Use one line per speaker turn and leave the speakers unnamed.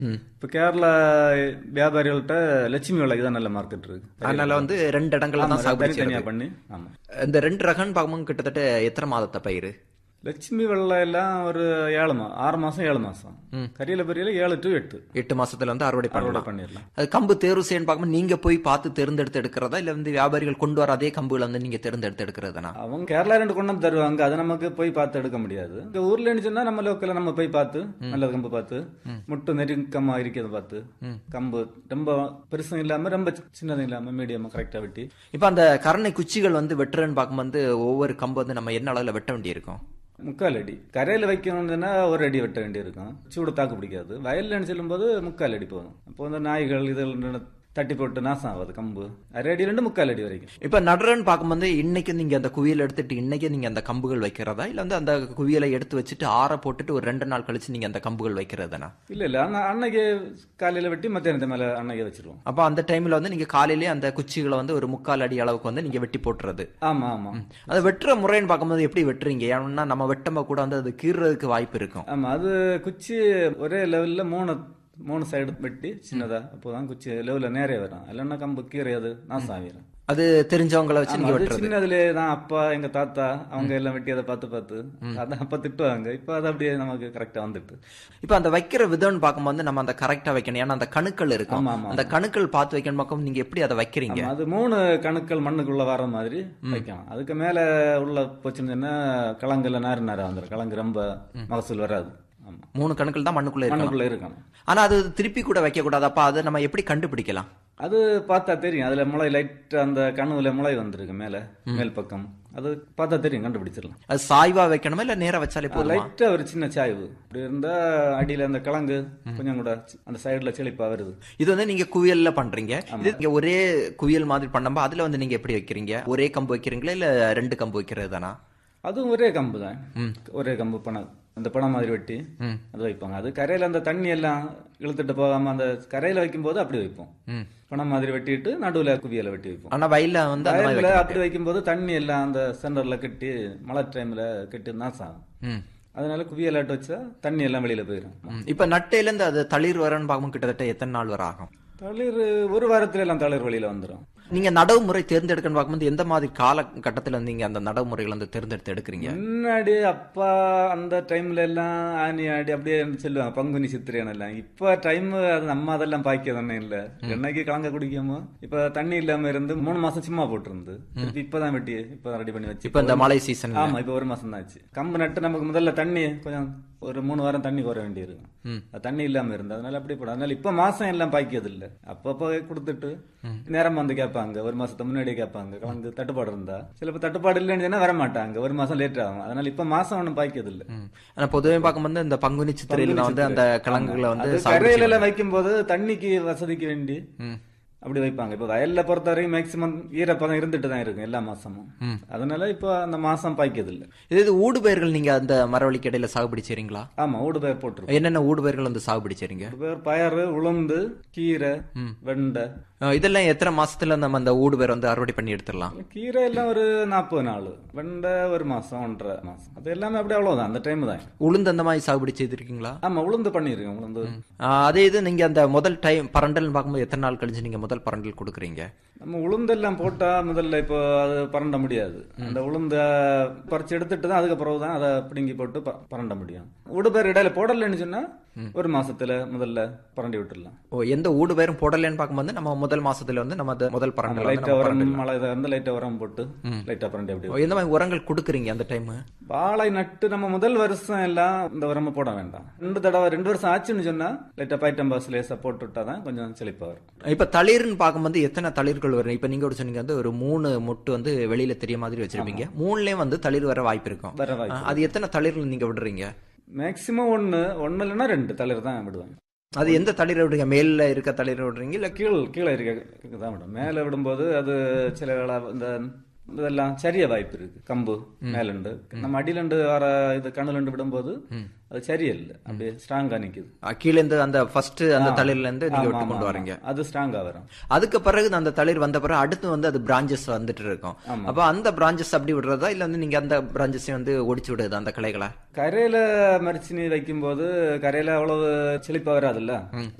ம்.
இப்போ கேரளா வியாபாரிகள்கிட்ட லட்சுமி விலைக்கு தான் நல்ல மார்க்கெட் இருக்கு
அதனால வந்து ரெண்டு இடங்கள்ல தான் சாகுபடி
தனித்தனியா
செய்யறது.
பண்ணி ஆமா
இந்த ரெண்டு ரகம்னு பார்க்கும்போது கிட்டத்தட்ட எத்தனை மாதத்தை பயிர்
லட்சுமி வெள்ளை எல்லாம் ஒரு ஏழு மாசம் ஆறு மாசம் ஏழு மாசம் கரியல பெரியல ஏழு டு எட்டு
எட்டு மாசத்துல வந்து அறுவடை
அறுவடை
பண்ணலாம்
பண்ணிடலாம்
அது கம்பு தேர்வு செய்யணும் பார்க்கும்போது நீங்க போய் பார்த்து தேர்ந்தெடுத்து எடுக்கிறதா இல்ல வந்து வியாபாரிகள் கொண்டு வர அதே கம்புகளை வந்து நீங்க தேர்ந்தெடுத்து எடுக்கிறதுனா
அவங்க கேரளா ரெண்டு கொண்டு வந்து தருவாங்க அதை நமக்கு போய் பார்த்து எடுக்க முடியாது இங்க ஊர்ல சொன்னா நம்ம லோக்கல்ல நம்ம போய் பார்த்து நல்ல கம்பு பார்த்து முட்டு நெருக்கமா இருக்கிறத பார்த்து கம்பு ரொம்ப பெருசும் இல்லாம ரொம்ப சின்னதும் இல்லாம மீடியமா கரெக்டா வெட்டி
இப்ப அந்த கரணை குச்சிகள் வந்து வெட்டுறன்னு பார்க்கும்போது ஒவ்வொரு கம்பு வந்து நம்ம என்ன அளவுல வெட்ட வேண்டியிருக்கும்
முக்கால் அடி கரையில வைக்கணும்னா ஒரு அடி வெட்ட வேண்டியிருக்கும் சூடு தாக்கு பிடிக்காது வயல்ல சொல்லும்போது முக்கால் அடி போதும் அப்போ வந்து நாய்கள் இதில் தட்டி போட்டு நாசம் ஆகாது கம்பு அரை அடி ரெண்டு முக்கால் அடி வரைக்கும்
இப்ப நடுறன்னு பார்க்கும்போது இன்னைக்கு நீங்க அந்த குவியல் எடுத்துட்டு இன்னைக்கு நீங்க அந்த கம்புகள் வைக்கிறதா இல்ல வந்து அந்த குவியலை எடுத்து வச்சுட்டு ஆற போட்டுட்டு ஒரு ரெண்டு நாள் கழிச்சு நீங்க அந்த கம்புகள் வைக்கிறதுனா
இல்ல இல்ல அங்க அன்னைக்கு காலையில வெட்டி மத்தியானத்து மேல அன்னைக்கு வச்சிருவோம்
அப்ப அந்த டைம்ல வந்து நீங்க காலையிலேயே அந்த குச்சிகளை வந்து ஒரு முக்கால் அடி அளவுக்கு வந்து நீங்க வெட்டி போட்டுறது
ஆமா ஆமா
அதை வெட்டுற முறைன்னு பார்க்கும்போது எப்படி வெட்டுறீங்க ஏன்னா நம்ம வெட்டம்ப கூட வந்து அது கீறுறதுக்கு வாய்ப்பு இருக்கும்
ஆமா அது குச்சி ஒரே லெவல்ல மூணு மூணு சைடு வெட்டி சின்னதா அப்போதான் குச்சி லெவல்ல நேரே வரும் இல்லைன்னா கம்பு கீரை அது நாசம் ஆகிரும்
அது தெரிஞ்சவங்களை வச்சு
ஆமா,
நீங்க
அது
வெட்டுறது
சின்னதுல தான் அப்பா எங்க தாத்தா அவங்க எல்லாம் வெட்டி அதை பார்த்து பார்த்து அதான் அப்ப திட்டுவாங்க இப்ப அது அப்படியே நமக்கு கரெக்டா வந்துட்டு
இப்ப அந்த வைக்கிற விதம்னு பார்க்கும்போது நம்ம அந்த கரெக்டா வைக்கணும் ஏன்னா அந்த கணுக்கள் இருக்கும்
ஆமா, ஆமா.
அந்த கணுக்கள் பார்த்து வைக்கணும் பார்க்கும் நீங்க எப்படி அதை வைக்கிறீங்க
ஆமா, அது மூணு கணுக்கள் மண்ணுக்குள்ள வர மாதிரி வைக்கலாம் அதுக்கு மேல உள்ள போச்சுன்னு சொன்னா கிழங்குல நாறு நாரா வந்துடும் கிழங்கு ரொம்ப மகசூல் வராது ஆமா
மூணு கணுக்கள் தான் மண்ணுக்குள்ள இருக்கணும்
மண்ணுக்குள்ள இருக்கணும்
ஆனா அது திருப்பி கூட வைக்க கூடாது அப்ப அதை நம்ம எப்படி கண்டுபிடிக்கலாம்
அது பார்த்தா தெரியும் அதுல முளை லைட் அந்த கணுவுல முளை வந்திருக்கு மேல மேல் பக்கம் அது பார்த்தா தெரியும் கண்டுபிடிச்சிடலாம்
அது சாய்வா வைக்கணுமா இல்ல நேரா வச்சாலே போதுமா
லைட்டா ஒரு சின்ன சாய்வு இப்படி இருந்தா அடியில அந்த கிழங்கு கொஞ்சம் கூட அந்த சைடுல செழிப்பா வருது
இது வந்து நீங்க குவியல்ல பண்றீங்க இது நீங்க ஒரே குவியல் மாதிரி பண்ணும்போது அதுல வந்து நீங்க எப்படி வைக்கிறீங்க ஒரே கம்பு வைக்கிறீங்களா இல்ல ரெண்டு கம்பு வைக்கிறது தானா
அதுவும் ஒரே கம்பு தான் ஒரே கம்பு பணம் அந்த பணம் மாதிரி வெட்டி அது வைப்பாங்க அது கரையில அந்த தண்ணி எல்லாம் இழுத்துட்டு போகாம அந்த கரையில வைக்கும்போது அப்படி வைப்போம்
ம்.
பணம் மாதிரி வெட்டிட்டு நடுவுல குவியல வெட்டி வைப்போம்
ஆனா வயல்ல வந்து அந்த மாதிரி
வயல்ல
வைக்க
அப்படி வைக்கும்போது தண்ணி எல்லாம் அந்த சென்டர்ல கட்டி மழை டைம்ல கட்டி நாசம் ஆகும்
ம்.
அதனால குவியலாட்டு வச்சா தண்ணி எல்லாம் வெளியில போயிடும்
ம். இப்ப நட்டையில இருந்து அது தளிர் வரன்னு பார்க்கும்போது கிட்டத்தட்ட எத்தனை நாள் வரை ஆகும்
தளிர் ஒரு வாரத்துல எல்லாம் தளிர் வெளியில வந்துடும்
நீங்க நடவு முறை தேர்ந்தெடுக்கணும் பார்க்கும்போது எந்த மாதிரி காலகட்டத்துல நீங்க அந்த நடவு முறைகளை வந்து தேர்ந்தெடுத்து எடுக்கிறீங்க
முன்னாடி அப்பா அந்த டைம்ல எல்லாம் ஆனி ஆடி அப்படியே சொல்லுவாங்க பங்குனி சித்திரையான எல்லாம் இப்ப டைம் அது நம்ம அதெல்லாம் பாய்க்க தானே இல்ல என்னைக்கு கலங்க குடிக்காமோ இப்ப தண்ணி இல்லாம இருந்து மூணு மாசம் சும்மா போட்டிருந்து திருப்பி இப்பதான் வெட்டி இப்ப ரெடி பண்ணி வச்சு
இப்ப இந்த மழை சீசன்
ஆமா இப்ப ஒரு மாசம் தான் ஆச்சு கம்பு நட்டு நமக்கு முதல்ல தண்ணி கொஞ்சம் ஒரு மூணு வாரம் தண்ணி குறை வேண்டி இருக்கும் அது தண்ணி இல்லாம இருந்து அதனால அப்படி போடும் அதனால இப்ப மாசம் எல்லாம் பாய்க்கிறது இல்ல அப்பப்போ கொடுத்துட்டு நேரம் வந்து கேட்பாங்க ஒரு மாசத்துக்கு முன்னாடியே கேட்பாங்க கலந்து தட்டுப்பாடு இருந்தா சிலப்ப தட்டுப்பாடு இல்லைன்னு சொன்னா வர மாட்டாங்க ஒரு மாசம் லேட் ஆகும் அதனால இப்ப மாசம் ஒண்ணும் பாய்க்கிறது இல்ல
ஆனா பொதுவே பார்க்கும்போது இந்த பங்குனி சித்திரையில வந்து அந்த கிழங்குகளை வந்து
அது
சாகுபடி
கரையில எல்லாம் வைக்கும் போது தண்ணிக்கு வசதிக்கு வேண்டி அப்படி வைப்பாங்க இப்ப வயல்ல பொறுத்த வரைக்கும் மேக்சிமம் ஈரப்பதம் இருந்துட்டு தான் இருக்கும் எல்லா மாசமும் அதனால இப்போ அந்த மாசம் பாய்க்கிறது இல்ல
இது இது ஊடு பயிர்கள் நீங்க அந்த மரவழிக்கு இடையில சாகுபடி செய்றீங்களா
ஆமா ஊடு பயிர் போட்டுருக்கோம்
என்னென்ன ஊடு பயிர்கள் வந்து சாகுபடி செய்றீங்க
ஊடு பயிர் பயறு உளுந்து கீரை வெண்டை
அஹ் இதெல்லாம் எத்தனை மாசத்துல நம்ம அந்த ஊடு பயிர் வந்து அறுவடை பண்ணி எடுத்துடலாம்
கீரை எல்லாம் ஒரு நாற்பது நாள் வெண்டை ஒரு மாசம் ஒன்றரை மாசம் அது எல்லாமே அப்படியே அவ்வளவுதான் அந்த டைம் தான்
உளுந்து அந்த மாதிரி சாகுபடி செய்திருக்கீங்களா
ஆமா உளுந்து பண்ணிருக்கேன் உளுந்து
அஹ் அதே இது நீங்க அந்த முதல் டைம் பரண்டல் பார்க்கும்போது எத்தனை நாள் கழிச்சு நீங்க முதல் பரண்டல் கொடுக்குறீங்க
நம்ம உளுந்தெல்லாம் போட்டா முதல்ல இப்போ அது பரண்ட முடியாது அந்த உளுந்த பறிச்சு எடுத்துட்டு தான் அதுக்கு பிறகு தான் அதை பிடுங்கி போட்டு ப- பரண்ட முடியும் உடுபேர் இடையில போடலன்னு சொன்னா ஒரு மாசத்துல முதல்ல பரண்டி விட்டுடலாம்
ஓ எந்த ஊடு பயிரும் போடலன்னு பார்க்கும்போது நம்ம முதல் மாசத்துல வந்து நம்ம அந்த முதல் பரண்டல் வந்து
லைட்டா
நம்ம
உரம்
பரண்டிடலாம்.
மழை இதாக இருந்து லைட்டா உரம் போட்டு லைட்டா பரண்டி அப்படி
ஓ, எந்த மாதிரி உரங்கள் கொடுக்குறீங்க அந்த டைம்
வாழை நட்டு நம்ம முதல் வருஷம் எல்லாம் இந்த உரம போட வேண்டாம் ரெண்டு தடவை ரெண்டு வருஷம் ஆச்சுன்னு சொன்னா லைட்டா பைட்டம் பாஸ் லேசா போட்டு விட்டாதான் கொஞ்சம் செழிப்பா வரும்
இப்ப தளிர்னு பார்க்கும்போது எத்தனை தளிர்கள் வரும் இப்ப நீங்க ஒரு சொன்னீங்க வந்து ஒரு மூணு மொட்டு வந்து வெளியில தெரிய மாதிரி வச்சிருப்பீங்க மூணுலயும் வந்து தளிர் வர வாய்ப்பு இருக்கும்
வர வாய்ப்பு
அஹ் அது எத்தனை தளிர்கள் நீங்க விடுறீங்க
மேக்சிமம் ஒண்ணு ஒண்ணு இல்லைன்னா ரெண்டு தளிர் தான் விடுவாங்க
அது எந்த தளிரை விடுறீங்க மேல்ல இருக்க தளிரை விடுறீங்க இல்ல
கீழ் கீழே இருக்க தான் விடும் மேலே விடும்போது அது சில வேளை இந்த இதெல்லாம் சரிய வாய்ப்பு இருக்கு கம்பு மேலண்டு நம்ம அடியிலண்டு வர இது கண்ணுலண்டு விடும்போது அது சரியல்ல அப்படியே ஸ்ட்ராங்கா நிக்குது
அஹ், கீழ இருந்து அந்த ஃபர்ஸ்ட் அந்த தளிர்ல இருந்து நீங்க
ஆமா,
விட்டு
ஆமா,
கொண்டு
ஆமா.
வரீங்க
அது ஸ்ட்ராங்கா வரும்
அதுக்கு பிறகு அந்த தளிர் வந்த பிறகு அடுத்து வந்து அது பிரான்ச்சஸ் வந்துட்டு இருக்கும் அப்ப அந்த பிரான்ச்சஸ் அப்படி விடுறதா இல்ல வந்து நீங்க அந்த பிரான்ச்சஸையும் வந்து ஒடிச்சு விடுறது அந்த கிளைகளை
கரையில மரிச்சினி வைக்கும்போது கரையில அவ்வளவு செழிப்பா வராதுல்ல